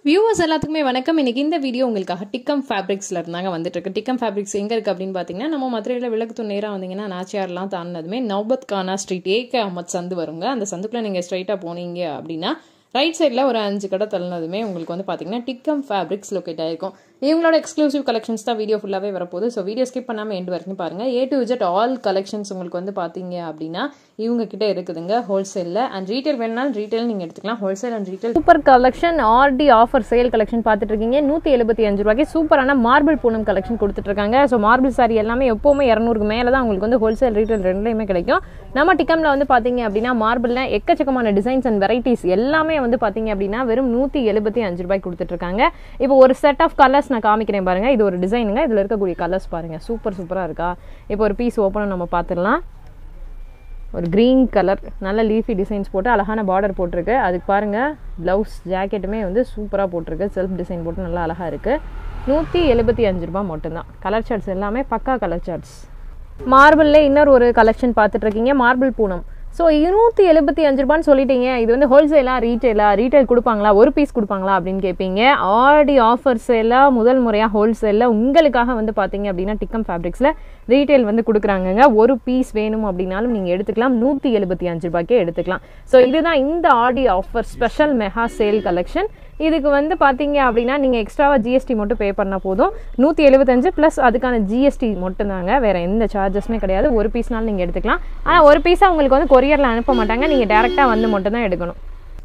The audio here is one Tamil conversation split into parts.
வியூவர்ஸ் எல்லாத்துக்குமே வணக்கம் இன்னைக்கு இந்த வீடியோ உங்களுக்காக டிக்கம் ஃபேப்ரிக்ஸ்ல இருந்தாங்க வந்துட்டு இருக்கு டிக்கம் ஃபேப்ரிக்ஸ் எங்க இருக்கு அப்படின்னு பாத்தீங்கன்னா நம்ம மதுரையில விளக்கு நேரா வந்தீங்கன்னா நாச்சியார்லாம் தாண்டினதுமே நௌபத் கானா ஸ்ட்ரீட் ஏகே அஹமத் சந்து வருங்க அந்த சந்துக்குள்ள நீங்க ஸ்ட்ரைட்டா போனீங்க அப்படின்னா ரைட் சைடில் ஒரு அஞ்சு கடை தள்ளினதுமே உங்களுக்கு வந்து பார்த்தீங்கன்னா டிக்கம் ஃபேப்ரிக்ஸ் லொக்கேட் ஆயிருக்கும் இவங்களோட எக்ஸ்க்ளூசிவ் கலெக்ஷன்ஸ் தான் வீடியோ ஃபுல்லாகவே வரப்போகுது ஸோ வீடியோ ஸ்கிப் பண்ணாமல் எண்டு வரைக்கும் பாருங்கள் A to visit all collections உங்களுக்கு வந்து பார்த்தீங்க அப்படின்னா இவங்க கிட்ட இருக்குதுங்க ஹோல்சேலில் அண்ட் ரீட்டைல் வேணுனாலும் ரீட்டைல் நீங்கள் எடுத்துக்கலாம் wholesale and retail super collection Aadi offer sale collection பார்த்துட்டு இருக்கீங்க நூற்றி எழுபத்தி அஞ்சு ரூபாய்க்கு சூப்பரான மார்பிள் பூனம் கலெக்ஷன் கொடுத்துட்டு இருக்காங்க ஸோ மார்பிள் சாரி எல்லாமே எப்போவுமே இரநூறுக்கு மேலே தான் உங்களுக்கு வந்து ஹோல்சேல் ரீட்டைல் ரெண்டுலையுமே கிடைக்கும் நம்ம டிக்கம்ல வந்து பார்த்தீங்க அப்படின்னா மார்பிளில் எக்கச்சக்கமான டிசைன்ஸ் அண்ட் வெரைட்டிஸ் எல்லாமே வந்து பார்த்தீங்க அப்படின்னா வெறும் நூற்றி எழுபத்தி அஞ்சு ரூபாய்க்கு கொடுத்துட்டு இருக்காங்க இப்போ ஒரு செட் ஆஃப் கலர்ஸ் நான் காமிக்கிறேன் பாருங்க இது ஒரு டிசைனுங்க இதில் இருக்கக்கூடிய கலர்ஸ் பாருங்க சூப்பர் சூப்பராக இருக்கா இப்போ ஒரு பீஸ் ஓப்பனும் நம்ம பார்த்துடலாம் ஒரு க்ரீன் கலர் நல்ல லீஃபி டிசைன்ஸ் போட்டு அழகான பார்டர் போட்டிருக்கு அதுக்கு பாருங்கள் ப்ளவுஸ் ஜாக்கெட்டுமே வந்து சூப்பராக போட்டிருக்கு செல்ஃப் டிசைன் போட்டு நல்லா அழகாக இருக்குது நூற்றி எழுபத்தி அஞ்சு ரூபா மட்டும்தான் கலர் சார்ட்ஸ் எல்லாமே பக்கா கலர் சார்ட்ஸ் மார்பிளில் இன்னொரு ஒரு கலெக்ஷன் பார்த்துட்டு இருக்கீங்க மார்பிள் பூனம் ஸோ இருநூற்றி எழுபத்தி அஞ்சு ரூபான்னு சொல்லிட்டீங்க இது வந்து ஹோல்சேலா ரீட்டெயிலா ரீட்டைல் கொடுப்பாங்களா ஒரு பீஸ் கொடுப்பாங்களா அப்படின்னு கேட்பீங்க ஆடி ஆஃபர்ஸ் எல்லாம் முதல் முறையாக ஹோல்சேலில் உங்களுக்காக வந்து பார்த்தீங்க அப்படின்னா டிக்கம் ஃபேப்ரிக்ஸில் ரீட்டைல் வந்து கொடுக்குறாங்கங்க ஒரு பீஸ் வேணும் அப்படின்னாலும் நீங்கள் எடுத்துக்கலாம் நூற்றி எழுபத்தி அஞ்சு ரூபாய்க்கே எடுத்துக்கலாம் ஸோ இதுதான் இந்த Aadi offer special mega sale collection இதுக்கு வந்து பார்த்தீங்க அப்படின்னா நீங்கள் எக்ஸ்ட்ராவாக ஜிஎஸ்டி மட்டும் பே பண்ணால் போதும் நூற்றி எழுபத்தஞ்சு ப்ளஸ் அதுக்கான ஜிஎஸ்டி மட்டும்தாங்க வேறு எந்த சார்ஜஸுமே கிடையாது ஒரு பீஸ்னாலும் நீங்கள் எடுத்துக்கலாம் ஆனால் ஒரு பீஸாக உங்களுக்கு வந்து கொரியரில் அனுப்ப மாட்டாங்க நீங்கள் டேரெக்டாக வந்து மட்டும் தான் எடுக்கணும்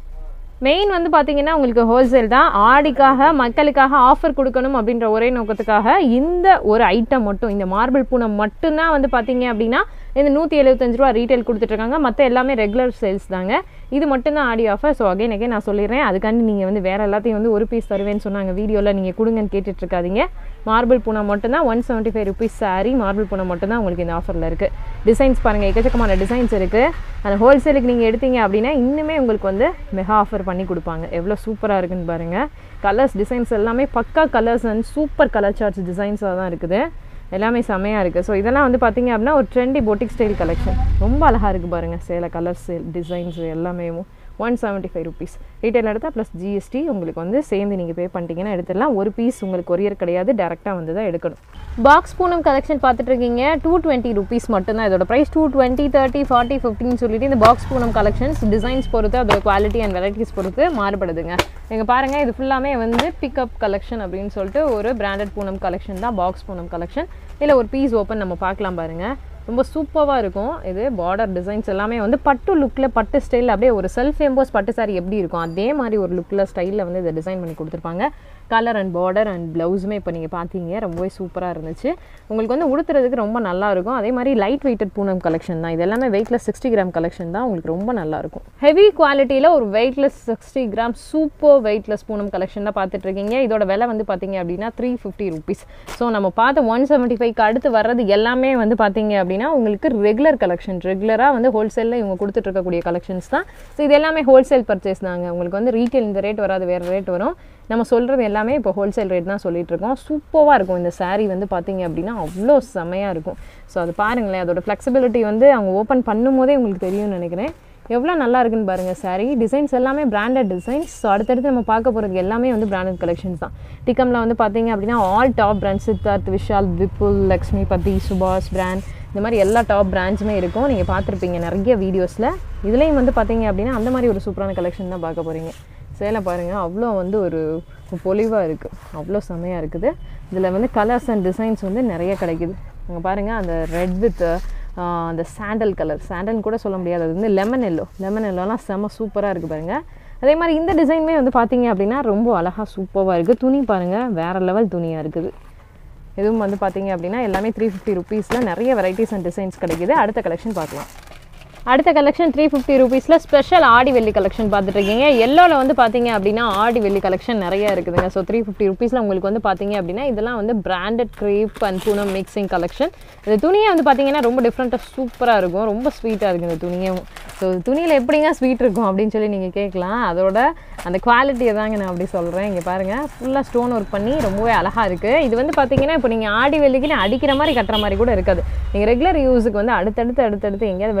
மெயின் வந்து பார்த்தீங்கன்னா உங்களுக்கு ஹோல்சேல் தான் ஆடிக்காக மக்களுக்காக ஆஃபர் கொடுக்கணும் அப்படின்ற ஒரே நோக்கத்துக்காக இந்த ஒரு ஐட்டம் மட்டும் இந்த மார்பிள் பூனம் மட்டும்தான் வந்து பார்த்தீங்க அப்படின்னா இந்த நூற்றி எழுபத்தஞ்சு ரூபா ரீட்டைல் கொடுத்துட்ருக்காங்க மற்ற எல்லாமே ரெகுலர் சேல்ஸ் தாங்க இது மட்டும்தான் ஆடி ஆஃபர் ஸோ அகைன் அகைன் நான் சொல்லிடுறேன் அதுக்காண்டி நீங்கள் வந்து வேறு எல்லாத்தையும் வந்து ஒரு பீஸ் தருவேன்னு சொன்னாங்க வீடியோவில் நீங்கள் கொடுங்கன்னு கேட்டுட்டு இருக்காதீங்க மார்பிள் பூனம் மட்டும்தான் one seventy five rupees sari marble Poonam மட்டும்தான் உங்களுக்கு இந்த ஆஃபரில் இருக்குது டிசைன்ஸ் பாருங்கள் எக்கச்சக்கமான டிசைன்ஸ் இருக்குது அந்த ஹோல்சேலுக்கு நீங்கள் எடுத்தீங்க அப்படின்னா இன்னுமே உங்களுக்கு வந்து மெகா ஆஃபர் பண்ணி கொடுப்பாங்க எவ்வளோ சூப்பராக இருக்குன்னு பாருங்கள் கலர்ஸ் டிசைன்ஸ் எல்லாமே பக்கா colours and super colour charts டிசைன்ஸாக தான் இருக்குது எல்லாமே செமையாக இருக்குது ஸோ இதெல்லாம் வந்து பார்த்தீங்க அப்படின்னா ஒரு ட்ரெண்டி பொட்டிக் ஸ்டைல் கலெக்ஷன் ரொம்ப அழகாக இருக்குது பாருங்கள் சேலை கலர்ஸ் டிசைன்ஸ் எல்லாமே one seventy five rupees retail எடுத்தால் ப்ளஸ் ஜிஎஸ்டி உங்களுக்கு வந்து சேர்ந்து நீங்கள் பே பண்ணிட்டீங்கன்னா எடுத்துடலாம் ஒரு பீஸ் உங்களுக்கு கொரியர் கிடையாது டேரெக்டாக வந்து தான் எடுக்கணும் பாக்ஸ் பூனம் கலெக்ஷன் பார்த்துட்டு இருக்கீங்க டூ டுவெண்ட்டி ருபீஸ் மட்டும்தான் இதோட price two twenty thirty forty ஃபிஃப்டின்னு சொல்லிட்டு இந்த பாக்ஸ் பூனம் கலெக்ஷன்ஸ் டிசைன்ஸ் பொறுத்து அதோட குவாலிட்டி அண்ட் வெரைட்டிஸ் பொறுத்து மாறுபடுதுங்க நீங்கள் பாருங்கள் இது ஃபுல்லாமே வந்து பிக்கப் கலெக்ஷன் அப்படின்னு சொல்லிட்டு ஒரு பிராண்டட் பூனம் கலெக்ஷன் தான் பாக்ஸ் பூனம் கலெக்ஷன் இல்லை ஒரு பீஸ் ஓப்பன் நம்ம பார்க்கலாம் பாருங்கள் ரொம்ப சூப்பராக இருக்கும் இது பார்டர் டிசைன்ஸ் எல்லாமே வந்து பட்டு லுக்கில் பட்டு ஸ்டைலில் அப்படியே ஒரு செல்ஃப் எம்போஸ் பட்டு சாரி எப்படி இருக்கும் அதே மாதிரி ஒரு லுக்கில் ஸ்டைலில் வந்து இதை டிசைன் பண்ணி கொடுத்துருப்பாங்க கலர் அண்ட் பார்டர் அண்ட் ப்ளவுஸுமே இப்போ நீங்கள் பார்த்தீங்க ரொம்பவே சூப்பராக இருந்துச்சு உங்களுக்கு வந்து உடுத்துறதுக்கு ரொம்ப நல்லா இருக்கும் அதே மாதிரி லைட் வெயிட்டட் பூனம் கலெக்ஷன் தான் இது எல்லாமே வெயிட்லெஸ் சிக்ஸ்டி கிராம் கலெக்ஷன் தான் உங்களுக்கு ரொம்ப நல்லா இருக்கும் ஹெவி குவாலிட்டியில் ஒரு weightless sixty gram super weightless Poonam collection தான் பார்த்துட்டு இருக்கீங்க இதோட விலை வந்து பார்த்தீங்க அப்படின்னா த்ரீ ஃபிஃப்டி ருபீஸ் ஸோ நம்ம பார்த்த ஒன் செவன்ட்டி ஃபைவ்க்கு அடுத்து வர்றது எல்லாமே வந்து பார்த்தீங்க அப்படின்னா உங்களுக்கு ரெகுலர் கலெக்ஷன் ரெகுலராக வந்து ஹோல்சேலில் இவங்க கொடுத்துட்டு இருக்கக்கூடிய கலெக்ஷன்ஸ் தான் ஸோ இது எல்லாமே ஹோல்சேல் பர்ச்சேஸ் தாங்க உங்களுக்கு வந்து ரீட்டைல் இந்த ரேட் வராது வேறு ரேட் வரும் நம்ம சொல்கிறது எல்லாமே இப்போ ஹோல்சேல் ரேட் தான் சொல்லிட்டு இருக்கோம் சூப்பராக இருக்கும் இந்த சாரீ வந்து பார்த்தீங்க அப்படின்னா அவ்வளோ செமையாக இருக்கும் ஸோ அது பாருங்களேன் அதோட ஃப்ளெக்சிபிலிட்டி வந்து அவங்க ஓப்பன் பண்ணும் போதே உங்களுக்கு தெரியும்னு நினைக்கிறேன் எவ்வளோ நல்லா இருக்குன்னு பாருங்கள் சாரீ டிசைன்ஸ் எல்லாமே பிராண்டட் டிசைன்ஸ் ஸோ அடுத்தடுத்து நம்ம பார்க்க போகிறது எல்லாமே வந்து பிராண்டட் கலெக்ஷன்ஸ் தான் டிக்கமில் வந்து பார்த்தீங்க அப்படின்னா all top brand Siddharth Vishal Vipul Lakshmipati சுபாஷ் பிராண்ட் இந்த மாதிரி எல்லா டாப் பிராண்ட்ஸுமே இருக்கும் நீங்கள் பார்த்துருப்பீங்க நிறைய வீடியோஸில் இதுலேயும் வந்து பார்த்தீங்க அப்படின்னா அந்த மாதிரி ஒரு சூப்பரான கலெக்ஷன் தான் பார்க்க போகிறீங்க சேலை பாருங்கள் அவ்வளோ வந்து ஒரு பொலிவாக இருக்குது அவ்வளோ செமையாக இருக்குது இதில் வந்து கலர்ஸ் அண்ட் டிசைன்ஸ் வந்து நிறைய கிடைக்குது அங்கே பாருங்கள் அந்த ரெட் வித் அந்த சாண்டல் கலர் சாண்டல் கூட சொல்ல முடியாது அது வந்து லெமன் எல்லோ லெமன் எல்லோலாம் செம்ம சூப்பராக இருக்குது பாருங்கள் அதே மாதிரி இந்த டிசைனுமே வந்து பார்த்தீங்க அப்படின்னா ரொம்ப அழகாக சூப்பராக இருக்குது துணி பாருங்கள் வேறு லெவல் துணியாக இருக்குது இதுவும் வந்து பார்த்தீங்க அப்படின்னா எல்லாமே த்ரீ ஃபிஃப்டி ருபீஸில் நிறைய வெரைட்டிஸ் அண்ட் டிசைன்ஸ் கிடைக்குது அடுத்த கலெக்ஷன் பார்க்கலாம் அடுத்த கலெக்ஷன் த்ரீ ஃபிஃப்டி ருபீஸில் ஸ்பெஷல் ஆடி வெள்ளி கலெக்ஷன் பார்த்துட்டு இருக்கீங்க எல்லோவில் வந்து பார்த்தீங்க அப்படின்னா ஆடி வெள்ளி கலெக்ஷன் நிறைய இருக்குதுங்க ஸோ த்ரீ ஃபிஃப்டி ருபீஸில் உங்களுக்கு வந்து பார்த்தீங்க அப்படின்னா இதெல்லாம் வந்து branded crepe and Poonam mixing collection இந்த துணியை வந்து பார்த்தீங்கன்னா ரொம்ப டிஃப்ரெண்ட்டாக சூப்பராக இருக்கும் ரொம்ப ஸ்வீட்டாக இருக்குது இந்த துணியும் ஸோ துணியில் எப்படிங்க ஸ்வீட் இருக்கும் அப்படின்னு சொல்லி நீங்கள் கேட்கலாம் அதோட அந்த குவாலிட்டியை தாங்க நான் அப்படி சொல்கிறேன் இங்கே பாருங்கள் ஃபுல்லாக ஸ்டோன் ஒர்க் பண்ணி ரொம்பவே அழகாக இருக்குது இது வந்து பார்த்தீங்கன்னா இப்போ நீங்கள் ஆடி வெள்ளிக்குன்னு அடிக்கிற மாதிரி கட்டுற மாதிரி கூட இருக்காது நீங்கள் ரெகுலர் யூஸுக்கு வந்து அடுத்தடுத்து அடுத்தடுத்து எங்கேயாவது வெளில போனால்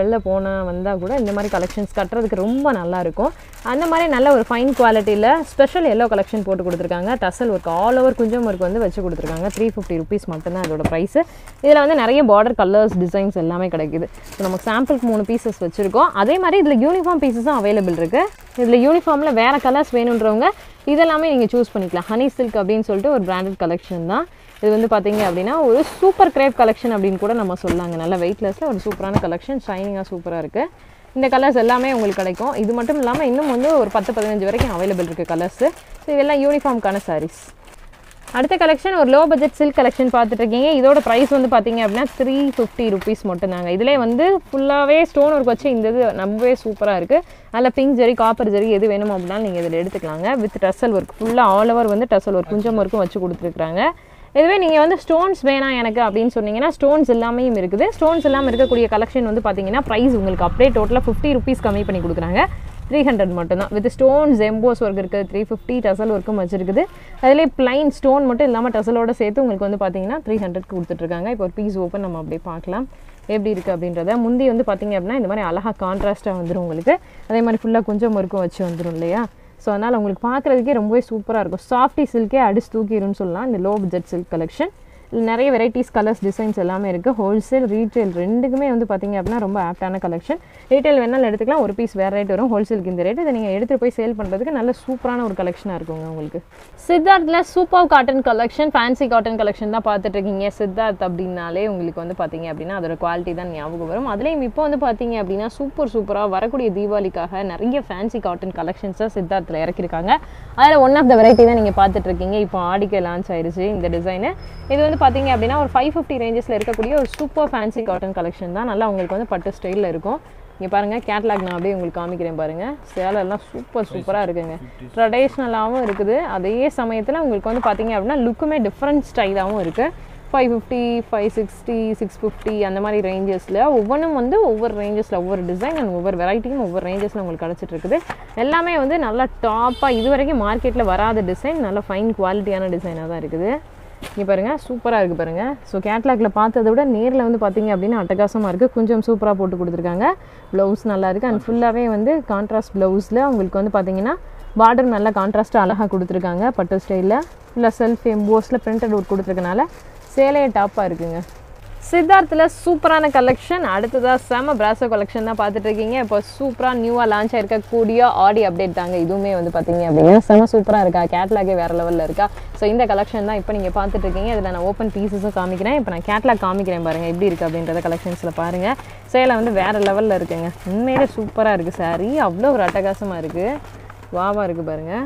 கொரோனா வந்தால் கூட இந்த மாதிரி கலெக்ஷன்ஸ் கட்டுறதுக்கு ரொம்ப நல்லா இருக்கும் அந்த மாதிரி நல்ல ஒரு ஃபைன் குவாலிட்டியில் ஸ்பெஷல் எல்லோ கலெக்ஷன் போட்டு கொடுத்துருக்காங்க டசல் ஒர்க் ஆல் ஓவர் குஞ்சம் ஒர்க் வந்து வச்சு கொடுத்துருக்காங்க த்ரீ ஃபிஃப்டி ருபீஸ் மட்டும்தான் அதோட ப்ரைஸு இதில் வந்து நிறைய பார்டர் கலர்ஸ் டிசைன்ஸ் எல்லாமே கிடைக்குது ஸோ நமக்கு சாம்பிளுக்கு மூணு பீசஸ் வச்சுருக்கோம் அதே மாதிரி இதில் யூனிஃபார்ம் பீசஸும் அவைலபிள் இருக்குது இதில் யூனிஃபார்மில் வேறு கலர்ஸ் வேணுன்றவங்க இதெல்லாமே நீங்கள் சூஸ் பண்ணிக்கலாம் ஹனி சில்க் அப்படின்னு சொல்லிட்டு ஒரு பிராண்டட் கலெக்ஷன் தான் இது வந்து பார்த்தீங்க அப்படின்னா ஒரு சூப்பர் கிரேப் கலெக்ஷன் அப்படின்னு கூட நம்ம சொல்லாங்க நல்ல வெயிட்லெஸ்ஸில் ஒரு சூப்பரான கலெக்ஷன் ஷைனிங்காக சூப்பராக இருக்குது இந்த கலர்ஸ் எல்லாமே உங்களுக்கு கிடைக்கும் இது மட்டும் இல்லாமல் இன்னும் வந்து ஒரு பத்து பதினஞ்சு வரைக்கும் அவைலபிள் இருக்குது கலர்ஸு ஸோ இதெல்லாம் யூனிஃபார்ம்க்கான சாரீஸ் அடுத்த கலெக்ஷன் ஒரு லோ பட்ஜெட் சில்க் கலெக்ஷன் பார்த்துட்டு இருக்கீங்க இதோட ப்ரைஸ் வந்து பார்த்தீங்க அப்படின்னா த்ரீ ஃபிஃப்டி ருபீஸ் மட்டும்தாங்க இதிலே வந்து ஃபுல்லாகவே ஸ்டோன் ஒர்க் வச்சு இந்த இது ரொம்பவே சூப்பராக இருக்குது அதில் பிங்க் ஜெரி காப்பர் ஜெரி எது வேணுமோ அப்படின்னா நீங்கள் இதில் எடுத்துக்கலாங்க வித் டசல் ஒர்க் ஃபுல்லாக ஆல் ஓவர் வந்து டசல் ஒர்க் குஞ்சம் ஒர்க்கும் வச்சு கொடுத்துருக்குறாங்க இதுவே நீங்கள் வந்து ஸ்டோன்ஸ் வேணாம் எனக்கு அப்படின்னு சொன்னீங்கன்னா ஸ்டோன்ஸ் எல்லாமே இருக்குது ஸ்டோன்ஸ் இல்லாமல் இருக்கக்கூடிய கலெக்ஷன் வந்து பார்த்தீங்கன்னா ப்ரைஸ் உங்களுக்கு அப்படியே டோட்டலாக ஃபிஃப்டி ருபீஸ் கம்மி பண்ணி கொடுக்குறாங்க த்ரீ ஹண்ட்ரட் மட்டும்தான் வித் ஸ்டோன்ஸ் எம்போஸ் ஒர்க் இருக்குது த்ரீ ஃபிஃப்டி டசல் ஒர்க்கும் வச்சிருக்குது அதிலே பிளைன் ஸ்டோன் மட்டும் இல்லாமல் டசலோட சேர்த்து உங்களுக்கு வந்து பார்த்தீங்கன்னா த்ரீ ஹண்ட்ரட் கொடுத்துட்ருக்காங்க இப்போ ஒரு பீஸ் ஓப்பன் நம்ம அப்படியே பார்க்கலாம் எப்படி இருக்குது அப்படின்றத முந்தி வந்து பார்த்தீங்க அப்படின்னா இந்த மாதிரி அழகாக கான்ட்ராஸ்ட்டாக வந்துடும் உங்களுக்கு அதே மாதிரி ஃபுல்லாக கொஞ்சம் ஒர்க்கும் வச்சு வந்துடும் இல்லையா ஸோ அதனால் உங்களுக்கு பார்க்குறதுக்கே ரொம்பவே சூப்பராக இருக்கும் சாஃப்டி சில்கே அடிச்சு தூக்கிடும்னு சொல்லலாம் இந்த லோ பட்ஜெட் சில்க் கலெக்ஷன் இதில் நிறைய வெரைட்டிஸ் கலர்ஸ் டிசைன்ஸ் எல்லாமே இருக்குது ஹோல்சேல் ரீட்டைல் ரெண்டுக்குமே வந்து பார்த்தீங்க அப்படின்னா ரொம்ப ஆப்டான கலெக்ஷன் ரீட்டைல் வேணாலும் எடுத்துக்கலாம் ஒரு பீஸ் வேறு ரேட் வரும் ஹோல்சேலுக்கு இந்த ரேட் இதை நீங்கள் எடுத்துகிட்டு போய் சேல் பண்ணுறதுக்கு நல்ல சூப்பரான ஒரு கலெக்ஷனாக இருக்குங்க உங்களுக்கு சித்தார்த்தில் super cotton collection fancy cotton collection தான் பார்த்துட்டு இருக்கீங்க சித்தார்த் அப்படின்னாலே உங்களுக்கு வந்து பார்த்தீங்க அப்படின்னா அதோட குவாலிட்டி தான் ஞாபகம் வரும் அதுலேயும் இப்போ வந்து பார்த்தீங்க அப்படின்னா சூப்பர் சூப்பராக வரக்கூடிய தீபாவளிக்காக நிறைய ஃபேன்சி காட்டன் கலெக்ஷன்ஸாக சித்தார்த்தில் இறக்கிருக்காங்க அதில் ஒன் ஆஃப் த வெரைட்டி தான் நீங்கள் பார்த்துட்டு இருக்கீங்க இப்போ ஆடிக்கு லான்ச் ஆயிருச்சு இந்த டிசைனு இது வந்து பார்த்தீங்க அப்படின்னா ஒரு ஃபைவ் ஃபிஃப்டி ரேஞ்சஸில் இருக்கக்கூடிய ஒரு சூப்பர் ஃபேன்சி காட்டன் கலெக்ஷன் தான் நல்லா உங்களுக்கு வந்து பட்டு ஸ்டைலில் இருக்கும் இங்கே பாருங்கள் கேட்லாக் நான் அப்படியே உங்களுக்கு காமிக்கிறேன் பாருங்கள் சேலெல்லாம் சூப்பர் சூப்பராக இருக்குங்க ட்ரெடிஷ்னலாகவும் இருக்குது அதே சமயத்தில் உங்களுக்கு வந்து பார்த்தீங்க அப்படின்னா லுக்குமே டிஃப்ரெண்ட் ஸ்டைலாகவும் இருக்குது five fifty five sixty six fifty அந்த மாதிரி ரேஞ்சஸில் ஒவ்வொன்றும் வந்து ஒவ்வொரு ரேஞ்சஸில் ஒவ்வொரு டிசைன் அண்ட் ஒவ்வொரு வெரைட்டியும் ஒவ்வொரு ரேஞ்சஸில் உங்களுக்கு கிடச்சிட்டு இருக்குது எல்லாமே வந்து நல்லா டாப்பாக இது வரைக்கும் மார்க்கெட்டில் வராத டிசைன் நல்ல ஃபைன் குவாலிட்டியான டிசைனாக தான் இருக்குது இங்கே பாருங்கள் சூப்பராக இருக்குது பாருங்கள் ஸோ கேட்லாகில் பார்த்ததை விட நேரில் வந்து பார்த்தீங்க அப்படின்னா அட்டகாசமாக இருக்குது கொஞ்சம் சூப்பராக போட்டு கொடுத்துருக்காங்க ப்ளவுஸ் நல்லா இருக்குது அண்ட் ஃபுல்லாகவே வந்து கான்ட்ராஸ்ட் ப்ளவுஸில் உங்களுக்கு வந்து பார்த்தீங்கன்னா பார்டர் நல்லா கான்ட்ராஸ்ட்டாக அழகாக கொடுத்துருக்காங்க பட்டு ஸ்டைலில் ஃபுல்லாக செல்ஃப் எம்போஸில் பிரிண்டட் ஒர்க் கொடுத்துருக்கனால சேலையே டாப்பாக இருக்குங்க சித்தார்த்தில் சூப்பரான கலெக்ஷன் அடுத்ததாக செம பிராசோ கலெக்ஷன் தான் பார்த்துட்டு இருக்கீங்க இப்போ சூப்பராக நியூவாக லான்ச் ஆயிருக்கக்கூடிய ஆடி அப்டேட் தாங்க இதுவுமே வந்து பார்த்தீங்க அப்படின்னா செம சூப்பராக இருக்கா கேட்லாகே வேறு லெவலில் இருக்கா ஸோ இந்த கலெக்ஷன் தான் இப்போ நீங்கள் பார்த்துட்டு இருக்கீங்க இதில் நான் ஓப்பன் பீசஸும் காமிக்கிறேன் இப்போ நான் கேட்லாக் காமிக்கிறேன் பாருங்கள் எப்படி இருக்குது அப்படின்றத கலெக்ஷன்ஸில் பாருங்கள் சேலை வந்து வேறு லெவலில் இருக்குங்க உண்மையிலே சூப்பராக இருக்குது சாரீ அவ்வளோ ஒரு அட்டகாசமாக இருக்குது வாவாக இருக்குது பாருங்கள்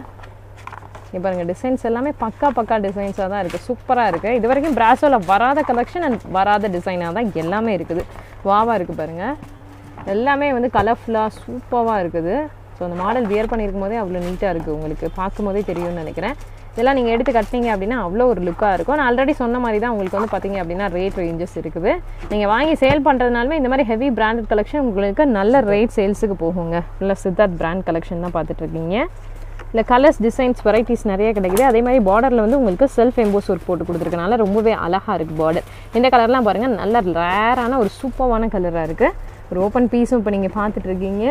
இங்கே பாருங்கள் டிசைன்ஸ் எல்லாமே பக்கா பக்கா டிசைன்ஸாக தான் இருக்குது சூப்பராக இருக்குது இது வரைக்கும் பிராசோவில் வராத கலெக்ஷன் அண்ட் வராத டிசைனாக தான் எல்லாமே இருக்குது வாவாக இருக்குது பாருங்கள் எல்லாமே வந்து கலர்ஃபுல்லாக சூப்பராக இருக்குது ஸோ அந்த மாடல் வியர் பண்ணியிருக்கும் போதே அவ்வளோ நீட்டாக இருக்குது உங்களுக்கு பார்க்கும் போதே தெரியும்னு நினைக்கிறேன் இதெல்லாம் நீங்கள் எடுத்து கட்டினீங்க அப்படின்னா அவ்வளோ ஒரு லுக்காக இருக்கும் நான் ஆல்ரெடி சொன்ன மாதிரி தான் உங்களுக்கு வந்து பார்த்தீங்க அப்படின்னா ரேட் ரேஞ்சஸ் இருக்குது நீங்கள் வாங்கி சேல் பண்ணுறதுனாலுமே இந்த மாதிரி ஹெவி பிராண்டட் கலெக்ஷன் உங்களுக்கு நல்ல ரேட் சேல்ஸுக்கு போகுங்க ஃபுல்லாக சித்தார்த் பிராண்ட் கலெக்ஷன் தான் பார்த்துட்டு இருக்கீங்க இல்லை கலர்ஸ் டிசைன்ஸ் வெரைட்டிஸ் நிறைய கிடைக்குது அதே மாதிரி பார்டரில் வந்து உங்களுக்கு செல்ஃப் எம்போஸ் ஒர்க் போட்டு கொடுத்துருக்கனால ரொம்பவே அழகாக இருக்குது பார்டர் இந்த கலர்லாம் பாருங்கள் நல்ல ரேரான ஒரு சூப்பரான கலராக இருக்குது ஒரு ஓப்பன் பீஸும் இப்போ நீங்கள் பார்த்துட்டு இருக்கீங்க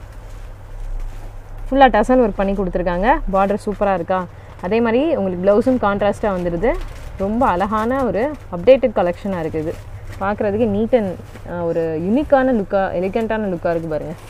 ஃபுல்லாக டசல் ஒர்க் பண்ணி கொடுத்துருக்காங்க பார்டர் சூப்பராக இருக்கா அதே மாதிரி உங்களுக்கு ப்ளவுஸும் கான்ட்ராஸ்ட்டாக வந்துடுது ரொம்ப அழகான ஒரு அப்டேட்டட் கலெக்ஷனாக இருக்குது பார்க்குறதுக்கு நீட் அண்ட் ஒரு யூனிக்கான லுக்காக எலிகண்ட்டான லுக்காக இருக்குது பாருங்கள்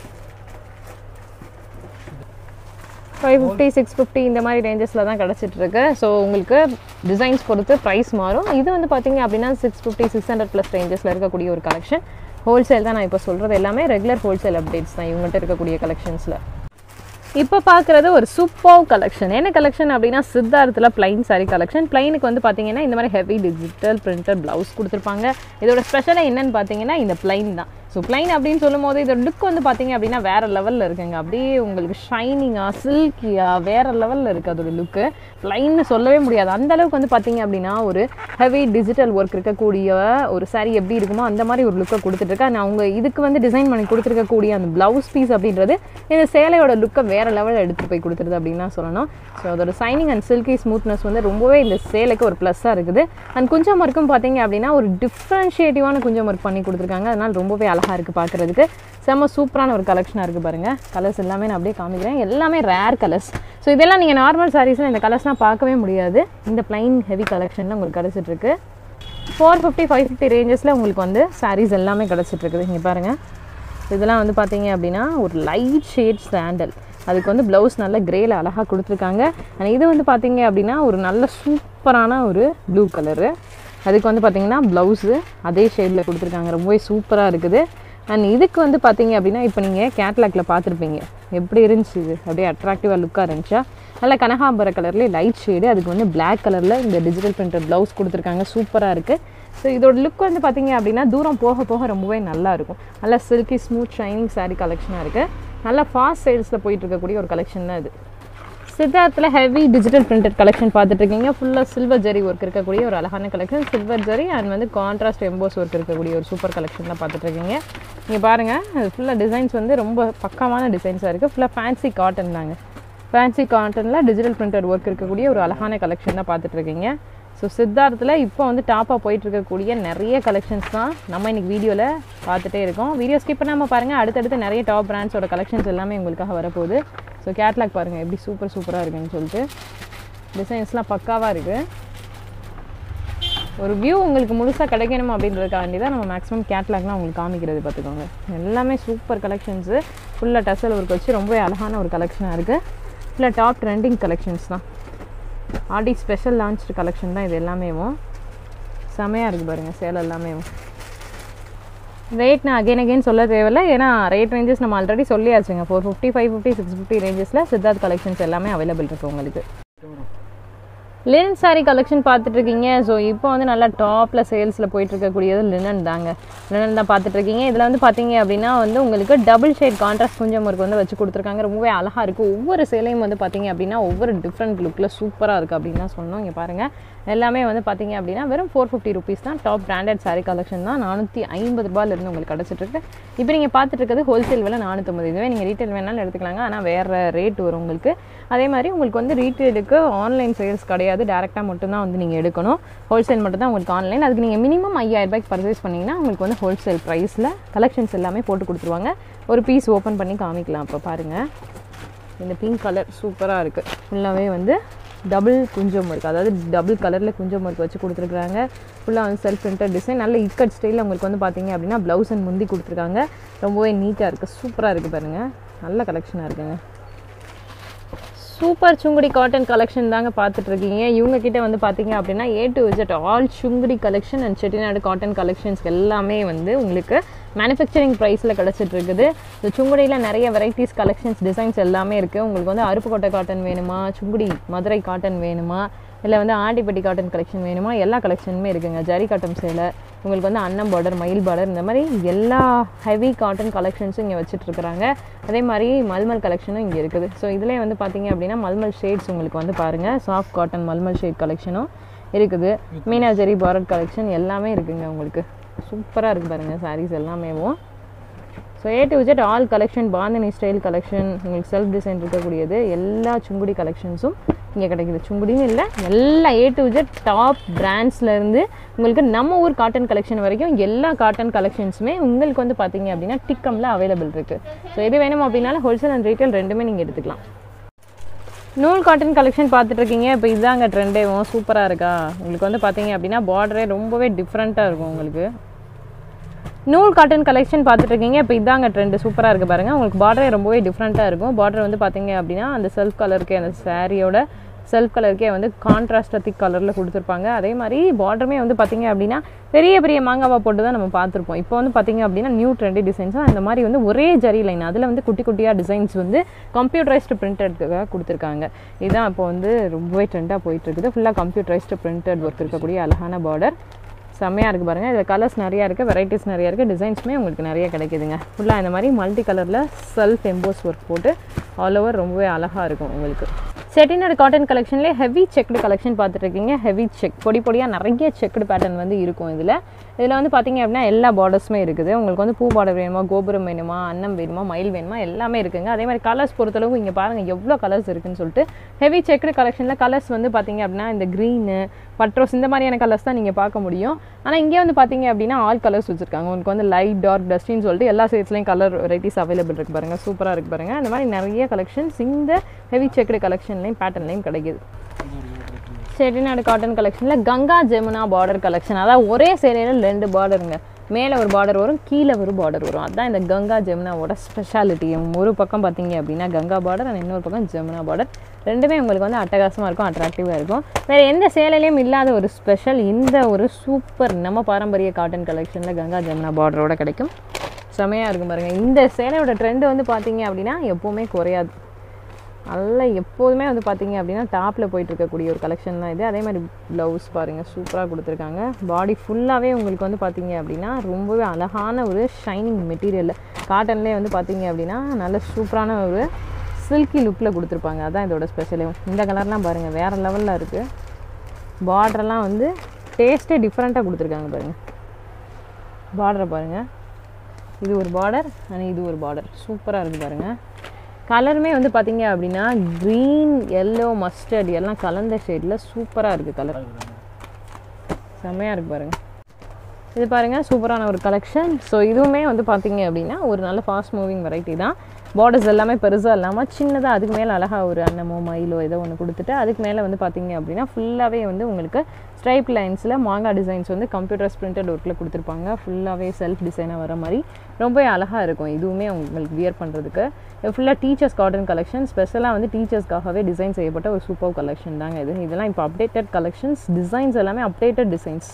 ஃபைவ் ஃபிஃப்டி சிக்ஸ் ஃபிஃப்டி இந்த மாதிரி ரேஞ்சஸில் தான் கிடச்சிட்டு இருக்கு ஸோ உங்களுக்கு டிசைன்ஸ் பொறுத்து ப்ரைஸ் மாறும் இது வந்து பார்த்தீங்க அப்படின்னா six fifty six hundred plus ரேஞ்சஸில் இருக்கக்கூடிய ஒரு கலெக்ஷன் ஹோல்சேல் தான் நான் இப்போ சொல்கிறது எல்லாமே ரெகுலர் ஹோல்சேல் அப்டேட்ஸ் தான் இவங்ககிட்ட இருக்கக்கூடிய கலெக்ஷன்ஸில் இப்போ பார்க்குறது ஒரு சூப்பர் கலெக்ஷன் என்ன கலெக்ஷன் அப்படின்னா சித்தார்த்தில் பிளைன் சாரி கலெக்ஷன் பிளைனுக்கு வந்து பார்த்தீங்கன்னா இந்த மாதிரி ஹெவி டிஜிட்டல் பிரிண்டட் ப்ளவுஸ் கொடுத்துருப்பாங்க இதோட ஸ்பெஷலாக என்னன்னு பார்த்தீங்கன்னா இந்த பிளைன் தான் ஸோ பிளைன் அப்படின்னு சொல்லும் போது இதோட லுக் வந்து பார்த்தீங்க அப்படின்னா வேற லெவலில் இருக்குங்க அப்படியே உங்களுக்கு ஷைனிங்காக சில்கியாக வேற லெவலில் இருக்குது அதோட லுக்கு பிளைன்னு சொல்லவே முடியாது அந்த அளவுக்கு வந்து பார்த்தீங்க அப்படின்னா ஒரு ஹெவி டிஜிட்டல் ஒர்க் இருக்கக்கூடிய ஒரு சாரி எப்படி இருக்குமோ அந்த மாதிரி ஒரு லுக்கை கொடுத்துட்ருக்கு அண்ட் அவங்க இதுக்கு வந்து டிசைன் பண்ணி கொடுத்துருக்கக்கூடிய அந்த ப்ளவுஸ் பீஸ் அப்படின்றது இந்த சேலையோட லுக்கை வேற லெவலில் எடுத்துகிட்டு போய் கொடுத்துருது அப்படின்னு தான் சொல்லணும் ஸோ அதோட சைனிங் அண்ட் சில்கி ஸ்மூத்னஸ் வந்து ரொம்பவே இந்த சேலைக்கு ஒரு ப்ளஸ்ஸாக இருக்குது அண்ட் குஞ்சம் ஒர்க்கும் பார்த்தீங்க அப்படின்னா ஒரு டிஃப்ரென்ஷியேட்டிவான குஞ்சம் ஒர்க் பண்ணி கொடுத்துருக்காங்க அதனால் ரொம்பவே அழகாக இருக்குது பார்க்குறதுக்கு செம்ம சூப்பரான ஒரு கலெக்ஷனாக இருக்குது பாருங்கள் கலர்ஸ் எல்லாமே நான் அப்படியே காமிக்கிறேன் எல்லாமே ரேர் கலர்ஸ் ஸோ இதெல்லாம் நீங்கள் நார்மல் சாரீஸில் இந்த கலர்ஸ்லாம் பார்க்கவே முடியாது இந்த plain ஹெவி கலெக்ஷனில் உங்களுக்கு கிடச்சிட்டு இருக்கு ஃபோர் ஃபிஃப்டி ஃபைவ் ஃபிஃப்டி ரேஞ்சஸில் உங்களுக்கு வந்து சாரீஸ் எல்லாமே கிடச்சிட்டு இருக்குது இங்கே பாருங்கள் இதெல்லாம் வந்து பார்த்தீங்க அப்படின்னா ஒரு லைட் ஷேட் சாண்டல் அதுக்கு வந்து ப்ளவுஸ் நல்ல கிரேல அழகாக கொடுத்துருக்காங்க அண்ட் இது வந்து பார்த்தீங்க அப்படின்னா ஒரு நல்ல சூப்பரான ஒரு ப்ளூ கலரு அதுக்கு வந்து பார்த்தீங்கன்னா ப்ளவுஸு அதே ஷேடில் கொடுத்துருக்காங்க ரொம்பவே சூப்பராக இருக்குது அண்ட் இதுக்கு வந்து பார்த்தீங்க அப்படின்னா இப்போ நீங்கள் கேட்லாக்ல பார்த்துருப்பீங்க எப்படி இருந்துச்சு இது அப்படியே அட்ராக்டிவாக லுக்காக இருந்துச்சா நல்ல கனகாம்பர கலர்லேயே லைட் ஷேடு அதுக்கு வந்து Black கலரில் இந்த டிஜிட்டல் பிரிண்டட் ப்ளவுஸ் கொடுத்துருக்காங்க சூப்பராக இருக்குது ஸோ இதோட லுக் வந்து பார்த்தீங்க அப்படின்னா தூரம் போக போக ரொம்பவே நல்லா இருக்கும் நல்லா சில்கி ஸ்மூத் ஷைனிங் saree கலெக்ஷனாக இருக்குது நல்லா ஃபாஸ்ட் சேல்ஸில் போயிட்டு இருக்கக்கூடிய ஒரு கலெக்ஷன் தான் இது சித்தார்த்தில் ஹெவி டிஜிட்டல் பிரிண்டட் கலெக்ஷன் பார்த்துட்டு இருக்கீங்க ஃபுல்லாக சில்வர் ஜரி ஒர்க் இருக்கக்கூடிய ஒரு அழகான கலெக்ஷன் சில்வர் ஜரி அண்ட் வந்து கான்ட்ராஸ்ட் எம்போஸ் ஒர்க் இருக்கக்கூடிய ஒரு சூப்பர் கலெக்ஷன் தான் பார்த்துட்டு இருக்கீங்க இங்கே பாருங்கள் அது ஃபுல்லாக டிசைன்ஸ் வந்து ரொம்ப பக்கமான டிசைன்ஸாக இருக்குது ஃபுல்லாக ஃபேன்சி காட்டன் தாங்க ஃபேன்சி காட்டனில் டிஜிட்டல் பிரிண்டட் ஒர்க் இருக்கக்கூடிய ஒரு அழகான கலெக்ஷன் தான் பார்த்துட்டு இருக்கீங்க ஸோ சித்தார்த்தில் இப்போ வந்து டாப்பாக போயிட்டு இருக்கக்கூடிய நிறைய கலெக்ஷன்ஸ் தான் நம்ம இன்னைக்கு வீடியோவில் பார்த்துட்டே இருக்கோம் வீடியோ ஸ்கிப் பண்ணாமல் பாருங்கள் அடுத்தடுத்து நிறைய டாப் பிராண்ட்ஸோட கலெக்ஷன்ஸ் எல்லாமே உங்களுக்காக வரப்போகுது ஸோ கேட்லாக் பாருங்கள் எப்படி சூப்பர் சூப்பராக இருக்குன்னு சொல்லிட்டு டிசைன்ஸ்லாம் பக்காவாக இருக்குது ஒரு வியூ உங்களுக்கு முழுசாக கிடைக்கணும் அப்படின்றதுக்காண்டி தான் நம்ம மேக்ஸிமம் கேட்லாக்லாம் உங்களுக்கு காமிக்கிறது பார்த்துக்கோங்க எல்லாமே சூப்பர் கலெக்ஷன்ஸு ஃபுல்லாக டசல் ஒர்க் வச்சு ரொம்பவே அழகான ஒரு கலெக்ஷனாக இருக்குது ஃபுல்லாக டாப் ட்ரெண்டிங் கலெக்ஷன்ஸ் தான் ஆடி ஸ்பெஷல் லான்ச்டு கலெக்ஷன் தான் இது எல்லாமேவும் செமையாக இருக்குது பாருங்கள் சேலை எல்லாமேவும் ரேட் நான் அகைன் அகைன் சொல்ல தேவையில்ல ஏன்னா ரேட் ரேஞ்சஸ் நம்ம ஆல்ரெடி சொல்லியாச்சுங்க four fifty five fifty six fifty ரேஞ்சஸில் சித்தார்த் கலெக்ஷன்ஸ் எல்லாமே அவைலபிள் இருக்குது உங்களுக்கு லினன் saree கலெக்ஷன் பார்த்துட்டு இருக்கீங்க ஸோ இப்போ வந்து நல்லா டாப்பில் சேல்ஸில் போயிட்டு இருக்கக்கூடியது லினன் தாங்க லினன் தான் பார்த்துட்டு இருக்கீங்க இதில் வந்து பார்த்தீங்க அப்படின்னா வந்து உங்களுக்கு டபுள் ஷேட் கான்ட்ராஸ்ட் குஞ்சம் ஒர்க் வந்து வச்சு கொடுத்துருக்காங்க ரொம்பவே அழகாக இருக்குது ஒவ்வொரு சேலையும் வந்து பார்த்தீங்க அப்படின்னா ஒவ்வொரு டிஃப்ரெண்ட் லுக்கில் சூப்பராக இருக்குது அப்படின்னு தான் சொன்னோம் இங்கே பாருங்கள் எல்லாமே வந்து பார்த்தீங்க அப்படின்னா வெறும் ஃபோர் ஃபிஃப்டி ருபீஸ் தான் டாப் பிராண்டட் saree கலெக்ஷன் தான் நானூற்றி ஐம்பது ரூபாயிலிருந்து உங்களுக்கு கிடச்சிட்டு இருக்கு இப்போ நீங்கள் பார்த்துட்டு இருக்கிறது ஹோல்சேல் விலை நானூற்றம்பது இதுவே நீங்கள் ரீட்டைல் வேணாலும் எடுத்துக்கலாங்க ஆனால் வேறு ரேட் வரும் உங்களுக்கு அதே மாதிரி உங்களுக்கு வந்து ரீட்டைலுக்கு ஆன்லைன் சேல்ஸ் கிடையாது டேரெக்டாக மட்டும்தான் வந்து நீங்கள் எடுக்கணும் ஹோல்சேல் மட்டும் தான் உங்களுக்கு ஆன்லைன் அதுக்கு நீங்கள் மினிமம் ஐயாயிரம் ரூபாய்க்கு பர்ச்சேஸ் பண்ணிங்கன்னா உங்களுக்கு வந்து ஹோல்சேல் ப்ரைஸில் கலெக்ஷன்ஸ் எல்லாமே போட்டு கொடுத்துருவாங்க ஒரு பீஸ் ஓப்பன் பண்ணி காமிக்கலாம் இப்போ பாருங்கள் இந்த பிங்க் கலர் சூப்பராக இருக்குது ஃபுல்லாகவே வந்து டபுள் குஞ்சம் ஒர்க் அதாவது டபுள் கலரில் குஞ்சம் ஒர்க் வச்சு கொடுத்துருக்காங்க ஃபுல்லாக வந்து செல்ஃப் பிரிண்டட் டிசைன் நல்ல இக்கட் ஸ்டைலில் உங்களுக்கு வந்து பார்த்தீங்க அப்படின்னா ப்ளவுஸ் அண்ட் முந்தி கொடுத்துருக்காங்க ரொம்பவே நீட்டாக இருக்குது சூப்பராக இருக்குது பாருங்கள் நல்ல கலெக்ஷனாக இருக்குங்க சூப்பர் சுங்குடி காட்டன் கலெக்ஷன் தாங்க பார்த்துட்டு இருக்கீங்க இவங்க கிட்ட வந்து பார்த்தீங்க அப்படின்னா A to visit all Sungudi collection and Chettinad cotton collections எல்லாமே வந்து உங்களுக்கு மேனுஃபேக்சரிங் ப்ரைஸில் கிடச்சிட்டு இருக்குது இந்த சுங்குடியில் நிறைய வெரைட்டிஸ் கலெக்ஷன்ஸ் டிசைன்ஸ் எல்லாமே இருக்குது உங்களுக்கு வந்து அருப்புக்கோட்டை காட்டன் வேணுமா சுங்குடி மதுரை காட்டன் வேணுமா இல்லை வந்து ஆண்டிப்பட்டி காட்டன் கலெக்ஷன் வேணுமா எல்லா கலெக்ஷனுமே இருக்குங்க ஜரி காட்டன் சேலை உங்களுக்கு வந்து அன்னம் பார்டர் மயில் பார்டர் இந்த மாதிரி எல்லா ஹெவி காட்டன் கலெக்ஷன்ஸும் இங்கே வச்சுட்ருக்குறாங்க அதே மாதிரி மல்மல் கலெக்ஷனும் இங்கே இருக்குது ஸோ இதுலேயே வந்து பார்த்தீங்க அப்படின்னா மல்மல் ஷேட்ஸ் உங்களுக்கு வந்து பாருங்கள் சாஃப்ட் காட்டன் மல்மல் ஷேட் கலெக்ஷனும் இருக்குது மீனா ஜெரி பார்டர் கலெக்ஷன் எல்லாமே இருக்குங்க உங்களுக்கு சூப்பராக இருக்குது பாருங்கள் சாரீஸ் எல்லாமேவும் so A to visit all collection bandhani style collection உங்களுக்கு செல்ஃப் டிசைன் இருக்கக்கூடியது எல்லா சுங்குடி கலெக்ஷன்ஸும் இங்கே கிடைக்குது சுங்குடின்னு இல்லை எல்லா ஏ டு விஜெட் டாப் பிராண்ட்ஸ்லேருந்து உங்களுக்கு நம்ம ஊர் காட்டன் கலெக்ஷன் வரைக்கும் எல்லா காட்டன் கலெக்ஷன்ஸுமே உங்களுக்கு வந்து பார்த்தீங்க அப்படின்னா டிக்கமில் அவைலபிள் இருக்குது ஸோ எது வேணும் அப்படின்னாலும் ஹோல்சேல் அண்ட் ரீட்டைல் ரெண்டுமே நீங்கள் எடுத்துக்கலாம் நூல் காட்டன் கலெக்ஷன் பார்த்துட்டு இருக்கீங்க இப்போ இதாங்க ட்ரெண்டேவும் சூப்பராக இருக்கா உங்களுக்கு வந்து பார்த்தீங்க அப்படின்னா பார்டரே ரொம்பவே டிஃப்ரெண்ட்டாக இருக்கும் உங்களுக்கு நூல் காட்டன் கலெக்ஷன் பார்த்துட்டு இருக்கீங்க இப்போ இதாங்க ட்ரெண்ட் சூப்பராக இருக்குது பாருங்கள் உங்களுக்கு பார்டரே ரொம்பவே டிஃப்ரெண்ட்டாக இருக்கும் பார்டர் வந்து பார்த்தீங்க அப்படின்னா அந்த செல்ஃப் கலருக்கே அந்த சாரியோட செல்ஃப் கலருக்கே வந்து கான்ட்ராஸ்டாக திக் கலரில் கொடுத்துருப்பாங்க அதே மாதிரி பார்டருமே வந்து பார்த்தீங்க அப்படின்னா பெரிய பெரிய மாங்காவா போட்டு தான் நம்ம பார்த்துருப்போம் இப்போ வந்து பார்த்தீங்க அப்படின்னா நியூ ட்ரெண்டி டிசைன்ஸ் அந்த மாதிரி வந்து ஒரே ஜரி லைன் அதில் வந்து குட்டி குட்டியாக டிசைன்ஸ் வந்து கம்ப்யூட்டரைஸ்டு பிரிண்டடுக்காக கொடுத்துருக்காங்க இதுதான் இப்போ வந்து ரொம்பவே ட்ரெண்டாக போயிட்டு இருக்குது ஃபுல்லாக கம்ப்யூட்டரைஸ்டு பிரிண்டட் ஒர்க் இருக்கக்கூடிய அழகான பார்டர் செம்மையாக இருக்குது பாருங்கள் இதில் கலர்ஸ் நிறையா இருக்குது வெரைட்டிஸ் நிறையா இருக்குது டிசைன்ஸுமே உங்களுக்கு நிறைய கிடைக்குதுங்க ஃபுல்லாக இந்த மாதிரி மல்டி கலரில் செல்ஃப் எம்போஸ் ஒர்க் போட்டு ஆல் ஓவர் ரொம்பவே அழகாக இருக்கும் உங்களுக்கு செட்டிநாடு காட்டன் கலெக்ஷன்லேயே ஹெவி செக்டு கலெக்ஷன் பார்த்துட்டு இருக்கீங்க ஹெவி செக் பொடி பொடியாக நிறைய செக்குடு பேட்டர்ன் வந்து இருக்கும் இதில் இதில் வந்து பார்த்தீங்க அப்படின்னா எல்லா பார்டர்ஸுமே இருக்குது உங்களுக்கு வந்து பூ பார்டர் வேணுமா கோபுரம் வேணுமா அன்னம் வேணுமா மயில் வேணுமா எல்லாமே இருக்குங்க அதே மாதிரி கலர்ஸ் பொறுத்தளவு இங்கே பாருங்கள் எவ்வளோ கலர்ஸ் இருக்குன்னு சொல்லிட்டு ஹெவி செக்குடு கலெக்ஷனில் கலர்ஸ் வந்து பார்த்தீங்க அப்படின்னா இந்த க்ரீனு பட்ரோஸ் இந்த மாதிரியான கலர்ஸ் தான் நீங்கள் பார்க்க முடியும் ஆனால் இங்கே வந்து பார்த்தீங்க அப்படின்னா ஆல் கலர்ஸ் வச்சுருக்காங்க உங்களுக்கு வந்து லைட் டார்க் டஸ்டின்னு சொல்லிட்டு எல்லா சைட்ஸ்லையும் கலர் வெரைட்டிஸ் அவைலபிள் இருக்கு பாருங்கள் சூப்பராக இருக்கு பாருங்கள் அந்த மாதிரி நிறைய கலெக்ஷன்ஸ் இந்த ஹெவி செக்குடு கலெக்ஷன்லையும் பேட்டர்ன்லையும் கிடைக்குது செட்டிநாடு காட்டன் கலெக்ஷனில் கங்கா ஜெமுனா பார்டர் கலெக்ஷன் அதாவது ஒரே சேலையில் ரெண்டு பார்டருங்க மேலே ஒரு பார்டர் வரும் கீழே ஒரு பார்டர் வரும் அதுதான் இந்த கங்கா ஜெமுனாவோட ஸ்பெஷாலிட்டி ஒரு பக்கம் பார்த்தீங்க அப்படின்னா கங்கா பார்டர் அண்ட் இன்னொரு பக்கம் ஜெமுனா பார்டர் ரெண்டுமே உங்களுக்கு வந்து அட்டகாசமாக இருக்கும் அட்ராக்டிவாக இருக்கும் வேறு எந்த சேலையிலையும் இல்லாத ஒரு ஸ்பெஷல் இந்த ஒரு சூப்பர் நம்ம பாரம்பரிய காட்டன் கலெக்ஷனில் கங்கா ஜெமுனா பார்டரோட கிடைக்கும் செமையாக இருக்கும் பாருங்கள் இந்த சேலையோட ட்ரெண்ட் வந்து பார்த்தீங்க அப்படின்னா எப்போவுமே குறையாது நல்லா எப்போதுமே வந்து பார்த்தீங்க அப்படின்னா டாப்பில் போயிட்டு இருக்கக்கூடிய ஒரு கலெக்ஷன் தான் இது அதே மாதிரி ப்ளவுஸ் பாருங்கள் சூப்பராக கொடுத்துருக்காங்க பாடி ஃபுல்லாகவே உங்களுக்கு வந்து பார்த்தீங்க அப்படின்னா ரொம்பவே அழகான ஒரு ஷைனிங் மெட்டீரியல் காட்டன்லேயே வந்து பார்த்தீங்க அப்படின்னா நல்ல சூப்பரான ஒரு சில்கி லுக்கில் கொடுத்துருப்பாங்க அதான் இதோட ஸ்பெஷலே இந்த கலர்லாம் பாருங்கள் வேறு லெவலில் இருக்குது பார்டர்லாம் வந்து டேஸ்ட்டே டிஃப்ரெண்ட்டாக கொடுத்துருக்காங்க பாருங்கள் பார்டரை பாருங்கள் இது ஒரு பார்டர் அண்ட் இது ஒரு பார்டர் சூப்பராக இருக்குது பாருங்கள் கலருமே வந்து பார்த்தீங்க அப்படின்னா க்ரீன் எல்லோ மஸ்டர்ட் எல்லாம் கலந்த ஷேடில் சூப்பராக இருக்குது கலர் செம்மையாக இருக்குது பாருங்கள் இது பாருங்கள் சூப்பரான ஒரு கலெக்ஷன் ஸோ இதுவுமே வந்து பார்த்தீங்க அப்படின்னா ஒரு நல்ல ஃபாஸ்ட் மூவிங் வெரைட்டி தான் பார்டர்ஸ் எல்லாமே பெருசாக இல்லாமல் சின்னதாக அதுக்கு மேலே அழகாக ஒரு அன்னமோ மயிலோ ஏதோ ஒன்று கொடுத்துட்டு அதுக்கு மேலே வந்து பார்த்தீங்க அப்படின்னா ஃபுல்லாகவே வந்து உங்களுக்கு ஸ்ட்ரைப் லைன்ஸில் மாங்காய் டிசைன்ஸ் வந்து கம்ப்யூட்டர் பிரிண்டட் ஒர்க்கில் கொடுத்துருப்பாங்க ஃபுல்லாகவே செல்ஃப் டிசைனாக வர மாதிரி ரொம்பவே அழகாக இருக்கும் இதுவுமே உங்களுக்கு வியர் பண்ணுறதுக்கு ஃபுல்லாக டீச்சர்ஸ் காட்டன் கலெக்ஷன் ஸ்பெஷலாக வந்து டீச்சர்ஸ்க்காகவே டிசைன் செய்யப்பட்ட ஒரு சூப்பர் கலெக்ஷன் தாங்க இது இதெல்லாம் இப்போ அப்டேட்டட் கலெக்ஷன்ஸ் டிசைன்ஸ் எல்லாமே அப்டேட்டட் டிசைன்ஸ்